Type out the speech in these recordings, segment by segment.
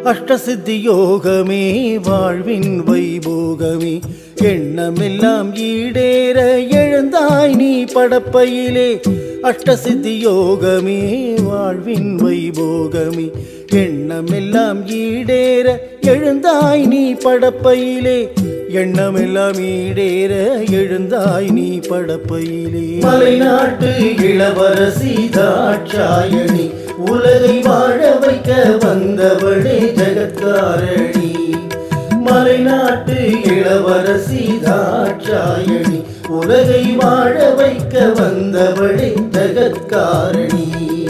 அஷ்டசித்தி யோகமே வாழ்வின் வைபோகமே எண்ணமெல்லாம் ஈடேற எழுந்தாய் நீ படப்பையிலே அஷ்டசித்தி யோகமே வாழ்வின் வைபோகமே எண்ணமெல்லாம் ஈடேற எழுந்தாய் நீ படப்பையிலே எண்ணமெல்லாம் ஈடேற எழுந்தாய் நீ படப்பையிலே மலைநாட்டு இளவரசி தாட்சாயணி உலகை வாழ வைக்க வந்தவளே ஜெகத்காரணி மலைநாட்டு இளவரசி தாட்சாயணி உலகை வாழ வைக்க வந்தவளே ஜெகத்காரணி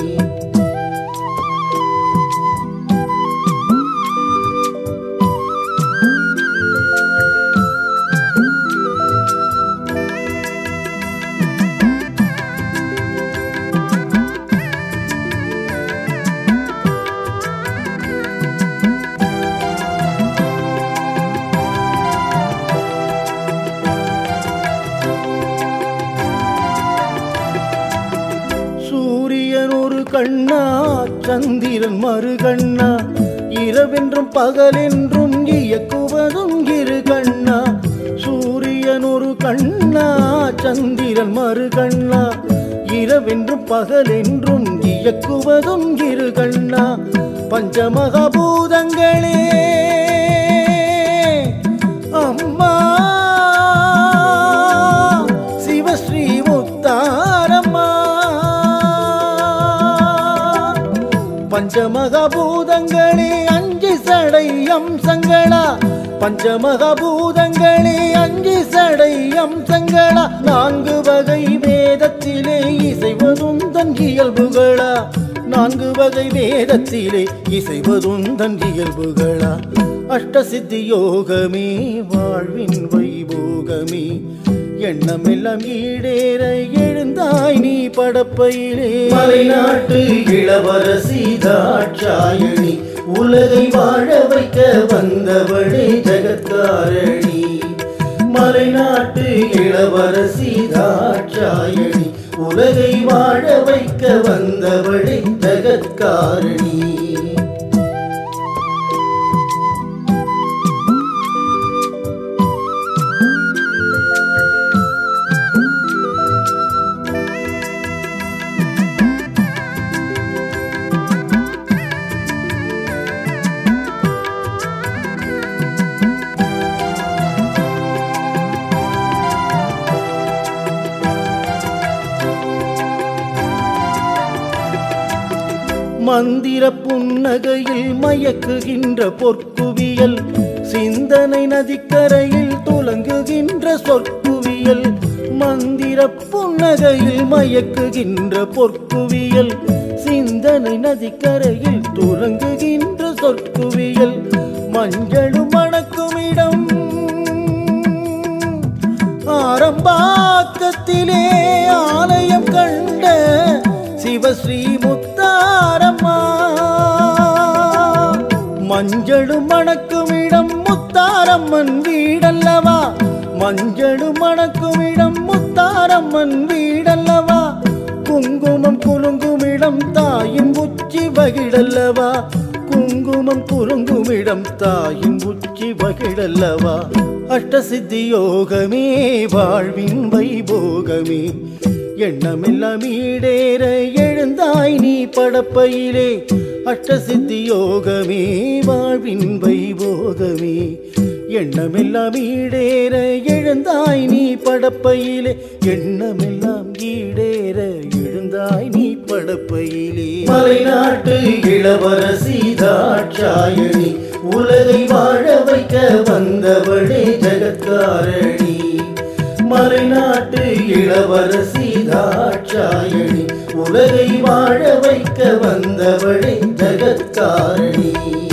சூரியன் ஒரு கண்ணா சந்திரன் மறு கண்ணா இரவென்றும் பகலென்றும் இயக்குவதும் இரு கண்ணா சூரியன் ஒரு கண்ணா சந்திரன் மறு கண்ணா இரவென்றும் பகலென்றும் இயக்குவதும் இரு கண்ணா பஞ்சமகாபூதங்களே அம்மா சிவஸ்ரீ முத்தாரம்மா பஞ்சமகபூதங்களே அஞ்சு சடை அம்சங்களா பஞ்சமகபூதங்களே அஞ்சு சடை அம்சங்களா நான்கு வகை வேதத்திலே இசைவதும் தன் இயல்புகளா நான்கு வகை வேதத்திலே இசைவதும் தன் இயல்புகளா அஷ்டசித்தி யோகமே வாழ்வின் வைபோகமே எண்ணமெல்லாம் ஈடேற எழுந்தாய் நீ படப்பையிலே மலைநாட்டு இளவரசி தாட்சாயணி உலகை வாழ வைக்க வந்தவளே ஜெகத்காரணி மலைநாட்டு இளவரசி தாட்சாயணி உலகை வாழ வைக்க வந்தவளே ஜெகத்காரணி மந்திர புன்னகையில் மயக்குகின்ற பொற்குவியல் சிந்தனை நதிக்கரையில் துலங்குகின்ற சொற்குவியல் மந்திர புன்னகையில் மயக்குகின்ற பொற்குவியல் சிந்தனை நதிக்கரையில் துலங்குகின்ற சொற்குவியல் மஞ்சளும் மணக்கும் இடம் ஆரம்பாக்கத்திலே ஆலயம் கண்ட சிவஸ்ரீ முத்தாரம்மா மஞ்சளும் மணக்கும் இடம் முத்தாரம்மன் வீடல்லவா மஞ்சளும் மணக்கும் இடம் முத்தாரம்மன் வீடல்லவா குங்குமம் குலுங்குமிடம் தாயின் உச்சி வகிடல்லவா குங்குமம் குலுங்குமிடம் தாயின் உச்சி வகிடல்லவா அஷ்டசித்தி யோகமே வாழ்வின் வைபோகமே எண்ணமெல்லாம் ஈடேற எழுந்தாய் நீ படப்பையிலே அஷ்டசித்தி யோகமே வாழ்வின் வைபோகமே எண்ணமெல்லாம் ஈடேற எழுந்தாய் நீ படப்பையிலே எண்ணமெல்லாம் ஈடேற எழுந்தாய் நீ படப்பையிலே மலைநாட்டு இளவரசி தாட்சாயணி உலகை வாழ வைக்க வந்தவளே ஜெகத்காரணி மலைநாட்டு இளவரசி தாட்சாயணி உலகை வாழ வைக்க வந்தவளே ஜெகத்காரணி